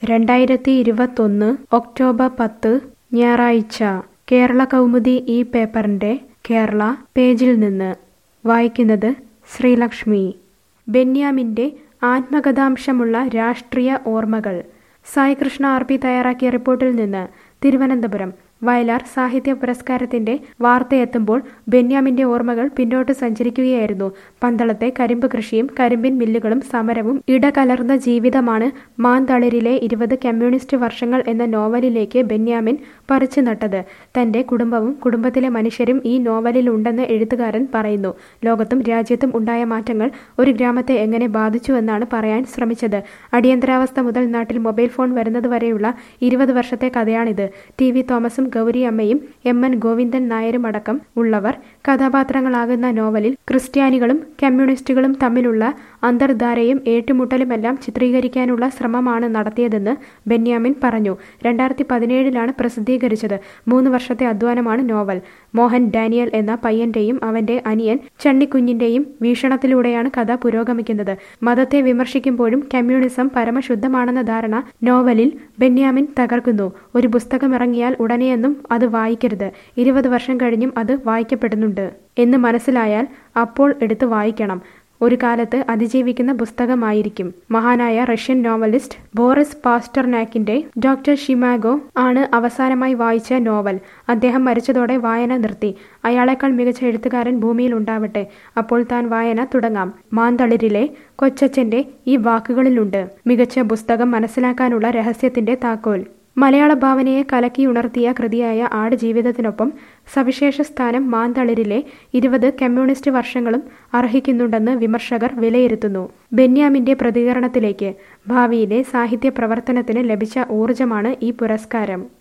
രണ്ടായിരത്തി ഇരുപത്തൊന്ന് ഒക്ടോബർ പത്ത് ഞായറാഴ്ച കേരള കൗമുദി ഈ പേപ്പറിൻ്റെ കേരള പേജിൽ നിന്ന് വായിക്കുന്നത് ശ്രീലക്ഷ്മി ബെന്യാമിൻ്റെ ആത്മകഥാംശമുള്ള രാഷ്ട്രീയ ഓർമ്മകൾ സായി കൃഷ്ണ ആർ പി തയ്യാറാക്കിയ റിപ്പോർട്ടിൽ നിന്ന് തിരുവനന്തപുരം വയലാർ സാഹിത്യ പുരസ്കാരത്തിന്റെ വാർത്തയെത്തുമ്പോൾ ബെന്യാമിന്റെ ഓർമ്മകൾ പിന്നോട്ട് സഞ്ചരിക്കുകയായിരുന്നു പന്തളത്തെ കരിമ്പ് കൃഷിയും കരിമ്പിൻ മില്ലുകളും സമരവും ഇടകലർന്ന ജീവിതമാണ് മാന്തളിരിലെ ഇരുപത് കമ്മ്യൂണിസ്റ്റ് വർഷങ്ങൾ എന്ന നോവലിലേക്ക് ബെന്യാമിൻ പറിച്ചു നട്ടത് തന്റെ കുടുംബവും കുടുംബത്തിലെ മനുഷ്യരും ഈ നോവലിൽ ഉണ്ടെന്ന് എഴുത്തുകാരൻ പറയുന്നു ലോകത്തും രാജ്യത്തും ഉണ്ടായ മാറ്റങ്ങൾ ഒരു ഗ്രാമത്തെ എങ്ങനെ ബാധിച്ചുവെന്നാണ് പറയാൻ ശ്രമിച്ചത് അടിയന്തരാവസ്ഥ മുതൽ നാട്ടിൽ മൊബൈൽ ഫോൺ വരുന്നതുവരെയുള്ള ഇരുപത് വർഷത്തെ കഥയാണിത് ടി വി തോമസും ഗൗരി അമ്മയും എം എൻ ഗോവിന്ദൻ നായരും അടക്കം ഉള്ളവർ കഥാപാത്രങ്ങളാകുന്ന നോവലിൽ ക്രിസ്ത്യാനികളും കമ്മ്യൂണിസ്റ്റുകളും തമ്മിലുള്ള അന്തർധാരയും ഏറ്റുമുട്ടലുമെല്ലാം ചിത്രീകരിക്കാനുള്ള ശ്രമമാണ് നടത്തിയതെന്ന് ബെന്യാമിൻ പറഞ്ഞു രണ്ടായിരത്തി പതിനേഴിലാണ് പ്രസിദ്ധീകരിച്ചത് മൂന്ന് വർഷത്തെ അധ്വാനമാണ് നോവൽ മോഹൻ ഡാനിയൽ എന്ന പയ്യന്റെയും അവന്റെ അനിയൻ ചണ്ണിക്കുഞ്ഞിന്റെയും വീക്ഷണത്തിലൂടെയാണ് കഥ പുരോഗമിക്കുന്നത് മതത്തെ വിമർശിക്കുമ്പോഴും കമ്മ്യൂണിസം പരമശുദ്ധമാണെന്ന ധാരണ നോവലിൽ ബെന്യാമിൻ തകർക്കുന്നു ഒരു പുസ്തകം ഇറങ്ങിയാൽ ഉടനെയൊന്നും അത് വായിക്കരുത് ഇരുപത് വർഷം കഴിഞ്ഞും അത് വായിക്കപ്പെടുന്നുണ്ട് എന്ന് മനസ്സിലായാൽ അപ്പോൾ എടുത്ത് വായിക്കണം ഒരു കാലത്ത് അതിജീവിക്കുന്ന പുസ്തകമായിരിക്കും മഹാനായ റഷ്യൻ നോവലിസ്റ്റ് ബോറിസ് പാസ്റ്റർനാക്കിന്റെ ഡോക്ടർ ഷിമാഗോ ആണ് അവസാനമായി വായിച്ച നോവൽ അദ്ദേഹം മരിച്ചതോടെ വായന നിർത്തി അയാളെക്കാൾ മികച്ച എഴുത്തുകാരൻ ഭൂമിയിൽ ഉണ്ടാവട്ടെ അപ്പോൾ താൻ വായന തുടങ്ങാം മാന്തളിരിലെ കൊച്ചച്ഛന്റെ ഈ വാക്കുകളിലുണ്ട് മികച്ച പുസ്തകം മനസ്സിലാക്കാനുള്ള രഹസ്യത്തിന്റെ താക്കോൽ മലയാള ഭാവനയെ കലക്കിയുണർത്തിയ കൃതിയായ ആടുജീവിതത്തിനൊപ്പം സവിശേഷ സ്ഥാനം മാന്തളിരിലെ ഇരുപത് കമ്മ്യൂണിസ്റ്റ് വർഷങ്ങളും അർഹിക്കുന്നുണ്ടെന്ന് വിമർശകർ വിലയിരുത്തുന്നു ബെന്യാമിന്റെ പ്രതികരണത്തിലേക്ക് ഭാവിയിലെ സാഹിത്യ പ്രവർത്തനത്തിന് ലഭിച്ച ഊർജമാണ് ഈ പുരസ്കാരം